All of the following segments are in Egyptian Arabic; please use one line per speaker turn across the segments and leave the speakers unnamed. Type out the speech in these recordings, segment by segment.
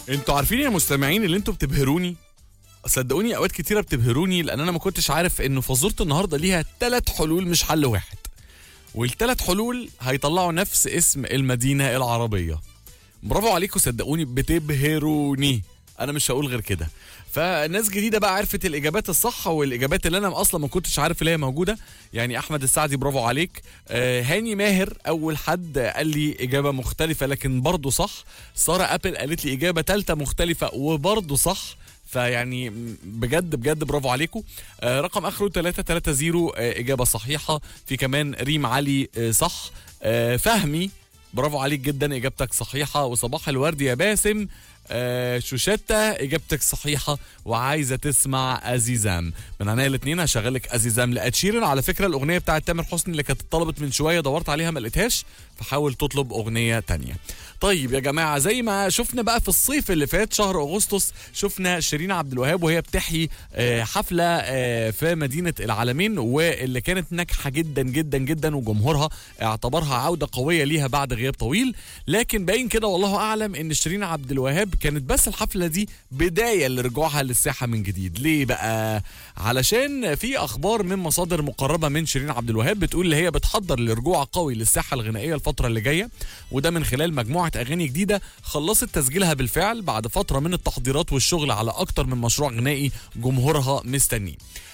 انتوا عارفين يا مستمعين اللي انتوا بتبهروني صدقوني اوقات كتيره بتبهروني لان انا ما كنتش عارف انه فزوره النهارده ليها ثلاث حلول مش حل واحد والثلاث حلول هيطلعوا نفس اسم المدينه العربيه برافو عليكم صدقوني بتبهروني انا مش هقول غير كده فناس جديده بقى عرفت الاجابات الصح والاجابات اللي انا اصلا ما كنتش عارف اللي هي موجوده يعني احمد السعدي برافو عليك آه هاني ماهر اول حد قال لي اجابه مختلفه لكن برضه صح ساره ابل قالت لي اجابه ثالثه مختلفه وبرضه صح فيعني بجد بجد برافو عليكم آه رقم اخره 330 آه اجابه صحيحه في كمان ريم علي آه صح آه فهمي برافو عليك جدا اجابتك صحيحه وصباح الورد يا باسم آه شوشتا اجابتك صحيحه وعايزه تسمع ازيزام من عينيا الاثنين هشغل لك ازيزام لاتشيرن على فكره الاغنيه بتاعت تامر حسني اللي كانت اتطلبت من شويه دورت عليها ما لقيتهاش فحاول تطلب اغنيه تانية طيب يا جماعه زي ما شفنا بقى في الصيف اللي فات شهر اغسطس شفنا شيرين عبد الوهاب وهي بتحيي آه حفله آه في مدينه العالمين واللي كانت ناجحه جدا جدا جدا وجمهورها اعتبرها عوده قويه ليها بعد غياب طويل لكن باين كده والله اعلم ان شيرين عبد الوهاب كانت بس الحفله دي بدايه لرجوعها للساحه من جديد ليه بقى علشان في اخبار من مصادر مقربه من شيرين عبد الوهاب بتقول اللي هي بتحضر لرجوع قوي للساحه الغنائيه الفتره اللي جايه وده من خلال مجموعه اغاني جديده خلصت تسجيلها بالفعل بعد فتره من التحضيرات والشغل على اكتر من مشروع غنائي جمهورها مستنيه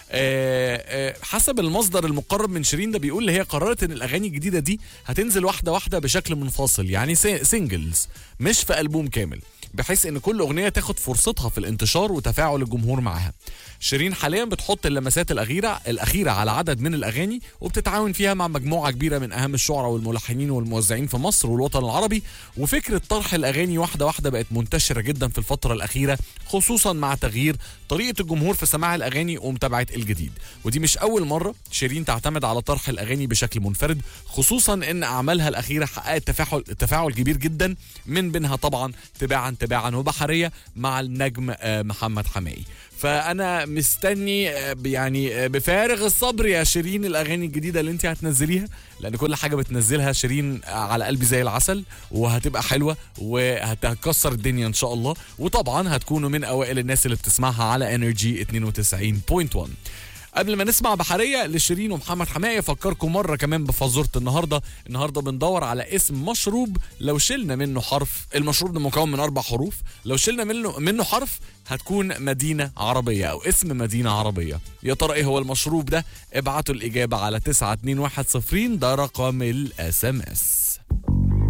آه آه حسب المصدر المقرب من شيرين ده بيقول اللي هي قررت ان الاغاني الجديده دي هتنزل واحده واحده بشكل منفصل يعني سينجلز مش في البوم كامل بحيث ان كل اغنيه تاخد فرصتها في الانتشار وتفاعل الجمهور معاها شيرين حاليا بتحط اللمسات الاخيره الاخيره على عدد من الاغاني وبتتعاون فيها مع مجموعه كبيره من اهم الشعراء والملحنين والموزعين في مصر والوطن العربي وفكره طرح الاغاني واحده واحده بقت منتشره جدا في الفتره الاخيره خصوصا مع تغيير طريقه الجمهور في سماع الاغاني ومتابعه الجديد ودي مش اول مره شيرين تعتمد على طرح الاغاني بشكل منفرد خصوصا ان اعمالها الاخيره حققت تفاعل تفاعل كبير جدا من بينها طبعا تباعا تباعا وبحريه مع النجم محمد حماقي فانا مستني يعني بفارغ الصبر يا شيرين الاغاني الجديده اللي انت هتنزليها لان كل حاجه بتنزلها شيرين على قلبي زي العسل وهتبقى حلوه وهتكسر الدنيا ان شاء الله وطبعا هتكونوا من اوائل الناس اللي بتسمعها على انرجي 92.1 قبل ما نسمع بحريه لشيرين ومحمد حماقي افكركم مره كمان بفزوره النهارده النهارده بندور على اسم مشروب لو شلنا منه حرف المشروب ده مكون من اربع حروف لو شلنا منه منه حرف هتكون مدينه عربيه او اسم مدينه عربيه يا ترى ايه هو المشروب ده ابعتوا الاجابه على 921 ده رقم الاس ام اس